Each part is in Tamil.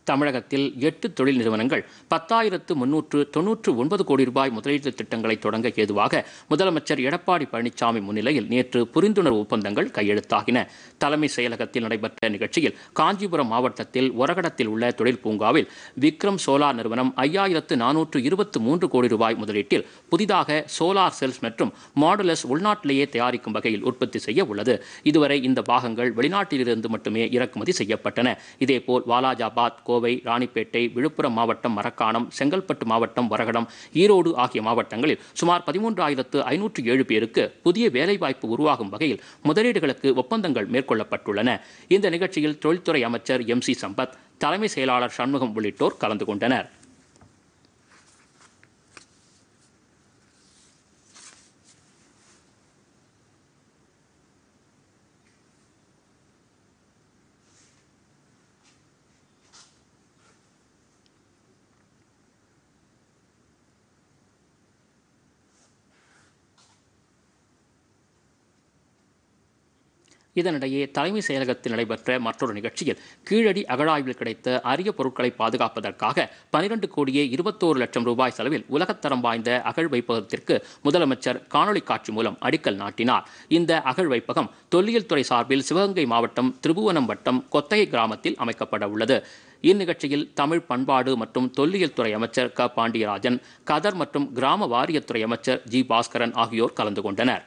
தமிழகத்தில் எட்டு தொழில் நிறுவனங்கள் பத்தாயிரத்து முன்னூற்று தொன்னூற்று ஒன்பது கோடி ரூபாய் முதலீட்டு திட்டங்களை தொடங்க ஏதுவாக முதலமைச்சர் எடப்பாடி பழனிசாமி முன்னிலையில் நேற்று புரிந்துணர்வு ஒப்பந்தங்கள் கையெழுத்தாகின தலைமை செயலகத்தில் நடைபெற்ற நிகழ்ச்சியில் காஞ்சிபுரம் மாவட்டத்தில் ஒரகடத்தில் உள்ள தொழில் பூங்காவில் விக்ரம் சோலார் நிறுவனம் ஐயாயிரத்து நானூற்று இருபத்து மூன்று கோடி ரூபாய் முதலீட்டில் புதிதாக சோலார் செல்ஸ் மற்றும் மாடுலஸ் உள்நாட்டிலேயே தயாரிக்கும் வகையில் உற்பத்தி செய்ய உள்ளது இதுவரை இந்த பாகங்கள் வெளிநாட்டிலிருந்து மட்டுமே இறக்குமதி செய்யப்பட்டன இதேபோல் வாலாஜாபாத் கோவை ராணிப்பேட்டை விழுப்புரம் மாவட்டம் மரக்காணம் செங்கல்பட்டு மாவட்டம் வரகடம் ஈரோடு ஆகிய மாவட்டங்களில் சுமார் பதிமூன்றாயிரத்து ஐநூற்று ஏழு பேருக்கு புதிய வேலைவாய்ப்பு உருவாகும் வகையில் முதலீடுகளுக்கு ஒப்பந்தங்கள் மேற்கொள்ளப்பட்டுள்ளன இந்த நிகழ்ச்சியில் தொழில்துறை அமைச்சர் எம் சி சம்பத் தலைமை செயலாளர் சண்முகம் உள்ளிட்டோர் கலந்து கொண்டனர் இதனிடையே தலைமை செயலகத்தில் நடைபெற்ற மற்றொரு நிகழ்ச்சியில் கீழடி அகழாய்வில் கிடைத்த அரிய பொருட்களை பாதுகாப்பதற்காக பனிரெண்டு கோடியே இருபத்தோரு லட்சம் ரூபாய் செலவில் உலகத்தரம் வாய்ந்த அகழ் வைப்பகத்திற்கு முதலமைச்சர் காணொலி காட்சி மூலம் அடிக்கல் நாட்டினார் இந்த அகழ் வைப்பகம் தொல்லியல் துறை சார்பில் சிவகங்கை மாவட்டம் திருபுவனம் வட்டம் கொத்தகை கிராமத்தில் அமைக்கப்பட உள்ளது இந்நிகழ்ச்சியில் தமிழ் பண்பாடு மற்றும் தொல்லியல் துறை அமைச்சர் க பாண்டியராஜன் கதர் மற்றும் கிராம வாரியத்துறை அமைச்சர் ஜி பாஸ்கரன் ஆகியோர் கலந்து கொண்டனர்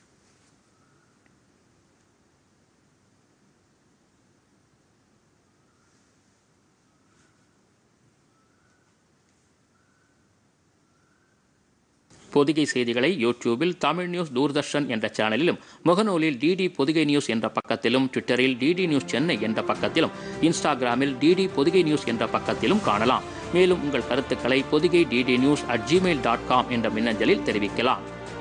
பொதிகை செய்திகளை யூடியூபில் தமிழ் நியூஸ் தூர்தர்ஷன் என்ற சேனலிலும் முகநூலில் டிடி பொதிகை நியூஸ் என்ற பக்கத்திலும் ட்விட்டரில் டிடி நியூஸ் சென்னை என்ற பக்கத்திலும் இன்ஸ்டாகிராமில் டிடி பொதிகை நியூஸ் என்ற பக்கத்திலும் காணலாம் மேலும் உங்கள் கருத்துக்களை Podhigai DD news at Gmail dot com என்ற மின்னஞ்சலில் தெரிவிக்கலாம்